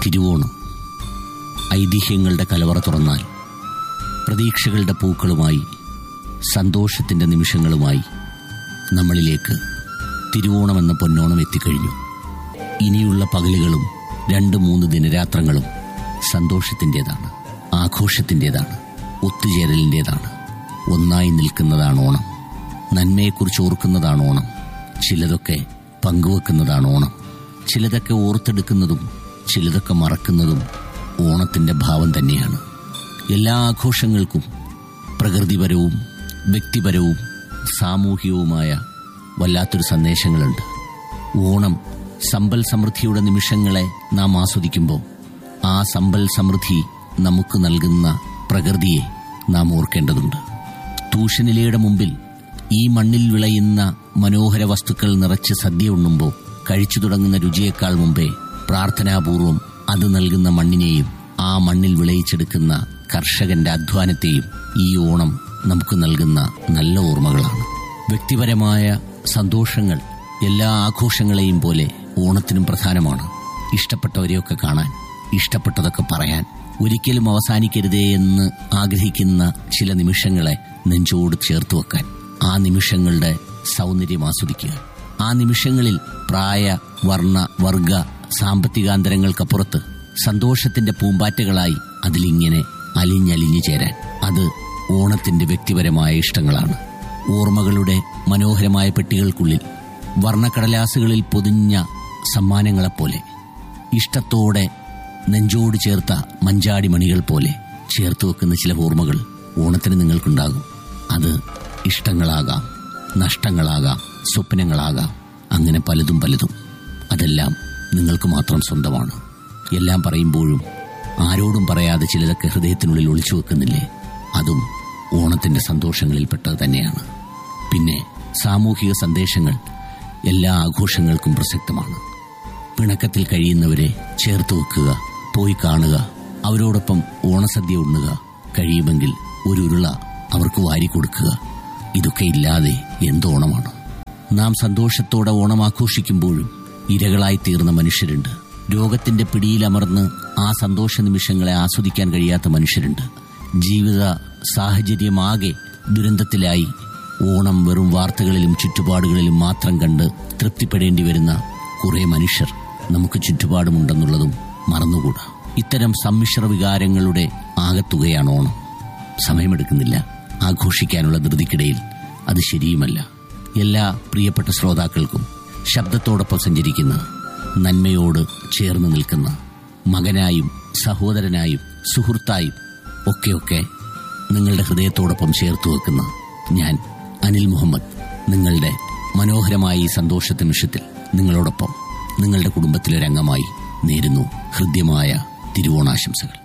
തിരുവോണം ഐതിഹ്യങ്ങളുടെ കലവറ തുറന്നാൽ പ്രതീക്ഷകളുടെ പൂക്കളുമായി സന്തോഷത്തിൻ്റെ നിമിഷങ്ങളുമായി നമ്മളിലേക്ക് തിരുവോണമെന്ന പൊന്നോണം എത്തിക്കഴിഞ്ഞു ഇനിയുള്ള പകലുകളും രണ്ട് മൂന്ന് ദിനരാത്രങ്ങളും സന്തോഷത്തിൻ്റെതാണ് ആഘോഷത്തിൻ്റെതാണ് ഒത്തുചേരലിൻ്റെതാണ് ഒന്നായി നിൽക്കുന്നതാണ് ഓണം നന്മയെക്കുറിച്ച് ഓർക്കുന്നതാണ് ഓണം ചിലതൊക്കെ പങ്കുവെക്കുന്നതാണ് ഓണം ചിലതൊക്കെ ഓർത്തെടുക്കുന്നതും ചിലതൊക്കെ മറക്കുന്നതും ഓണത്തിൻ്റെ ഭാവം തന്നെയാണ് എല്ലാ ആഘോഷങ്ങൾക്കും പ്രകൃതിപരവും വ്യക്തിപരവും സാമൂഹികവുമായ വല്ലാത്തൊരു സന്ദേശങ്ങളുണ്ട് ഓണം സമ്പൽ സമൃദ്ധിയുടെ നിമിഷങ്ങളെ നാം ആസ്വദിക്കുമ്പോൾ ആ സമ്പൽ സമൃദ്ധി നമുക്ക് നൽകുന്ന പ്രകൃതിയെ നാം ഓർക്കേണ്ടതുണ്ട് തൂഷനിലയുടെ മുമ്പിൽ ഈ മണ്ണിൽ വിളയുന്ന മനോഹര വസ്തുക്കൾ നിറച്ച് സദ്യ ഉണ്ണുമ്പോൾ കഴിച്ചു തുടങ്ങുന്ന രുചിയേക്കാൾ മുമ്പേ പ്രാർത്ഥനാപൂർവം അത് നൽകുന്ന മണ്ണിനെയും ആ മണ്ണിൽ വിളയിച്ചെടുക്കുന്ന കർഷകന്റെ അധ്വാനത്തെയും ഈ ഓണം നമുക്ക് നൽകുന്ന നല്ല ഓർമ്മകളാണ് വ്യക്തിപരമായ സന്തോഷങ്ങൾ എല്ലാ ആഘോഷങ്ങളെയും പോലെ ഓണത്തിനും പ്രധാനമാണ് ഇഷ്ടപ്പെട്ടവരെയൊക്കെ കാണാൻ ഇഷ്ടപ്പെട്ടതൊക്കെ പറയാൻ ഒരിക്കലും അവസാനിക്കരുതേ എന്ന് ആഗ്രഹിക്കുന്ന ചില നിമിഷങ്ങളെ നെഞ്ചോട് ചേർത്ത് വെക്കാൻ ആ നിമിഷങ്ങളുടെ സൗന്ദര്യം ആസ്വദിക്കുക ആ നിമിഷങ്ങളിൽ പ്രായ വർണ്ണ വർഗ സാമ്പത്തികാന്തരങ്ങൾക്കപ്പുറത്ത് സന്തോഷത്തിന്റെ പൂമ്പാറ്റകളായി അതിലിങ്ങനെ അലിഞ്ഞലിഞ്ഞു ചേരാൻ അത് ഓണത്തിന്റെ വ്യക്തിപരമായ ഇഷ്ടങ്ങളാണ് ഓർമ്മകളുടെ മനോഹരമായ പെട്ടികൾക്കുള്ളിൽ വർണ്ണക്കടലാസുകളിൽ പൊതിഞ്ഞ സമ്മാനങ്ങളെപ്പോലെ ഇഷ്ടത്തോടെ നെഞ്ചോട് ചേർത്ത മഞ്ചാടി മണികൾ പോലെ ചേർത്ത് വെക്കുന്ന ചില ഓർമ്മകൾ ഓണത്തിന് നിങ്ങൾക്കുണ്ടാകും അത് ഇഷ്ടങ്ങളാകാം നഷ്ടങ്ങളാകാം സ്വപ്നങ്ങളാകാം അങ്ങനെ പലതും പലതും അതെല്ലാം നിങ്ങൾക്ക് മാത്രം സ്വന്തമാണ് എല്ലാം പറയുമ്പോഴും ആരോടും പറയാതെ ചിലതൊക്കെ ഹൃദയത്തിനുള്ളിൽ ഒളിച്ചു വെക്കുന്നില്ലേ അതും ഓണത്തിന്റെ സന്തോഷങ്ങളിൽപ്പെട്ടത് തന്നെയാണ് പിന്നെ സാമൂഹിക സന്ദേശങ്ങൾ എല്ലാ ആഘോഷങ്ങൾക്കും പ്രസക്തമാണ് പിണക്കത്തിൽ കഴിയുന്നവരെ ചേർത്ത് വെക്കുക പോയി കാണുക അവരോടൊപ്പം ഓണസദ്യ ഉണ്ണുക കഴിയുമെങ്കിൽ ഒരു ഉരുള അവർക്ക് വാരിക്കൊടുക്കുക ഇതൊക്കെ ഇല്ലാതെ എന്തോണമാണ് നാം സന്തോഷത്തോടെ ഓണം ആഘോഷിക്കുമ്പോഴും ഇരകളായി തീർന്ന മനുഷ്യരുണ്ട് രോഗത്തിന്റെ പിടിയിലമർന്ന് ആ സന്തോഷ നിമിഷങ്ങളെ ആസ്വദിക്കാൻ കഴിയാത്ത മനുഷ്യരുണ്ട് ജീവിത സാഹചര്യമാകെ ദുരന്തത്തിലായി ഓണം വെറും വാർത്തകളിലും ചുറ്റുപാടുകളിലും മാത്രം കണ്ട് തൃപ്തിപ്പെടേണ്ടി വരുന്ന കുറെ മനുഷ്യർ നമുക്ക് ചുറ്റുപാടുമുണ്ടെന്നുള്ളതും മറന്നുകൂടാ ഇത്തരം സമ്മിശ്ര വികാരങ്ങളുടെ ആകത്തുകയാണ് ഓണം സമയമെടുക്കുന്നില്ല ആഘോഷിക്കാനുള്ള ധൃതിക്കിടയിൽ അത് ശരിയുമല്ല എല്ലാ പ്രിയപ്പെട്ട ശ്രോതാക്കൾക്കും ശബ്ദത്തോടൊപ്പം സഞ്ചരിക്കുന്ന നന്മയോട് ചേർന്ന് നിൽക്കുന്ന മകനായും സഹോദരനായും സുഹൃത്തായും ഒക്കെയൊക്കെ നിങ്ങളുടെ ഹൃദയത്തോടൊപ്പം ചേർത്ത് വെക്കുന്ന ഞാൻ അനിൽ മുഹമ്മദ് നിങ്ങളുടെ മനോഹരമായ ഈ സന്തോഷ നിമിഷത്തിൽ നിങ്ങളോടൊപ്പം നിങ്ങളുടെ കുടുംബത്തിലെ ഒരു അംഗമായി നേരുന്നു ഹൃദ്യമായ തിരുവോണാശംസകൾ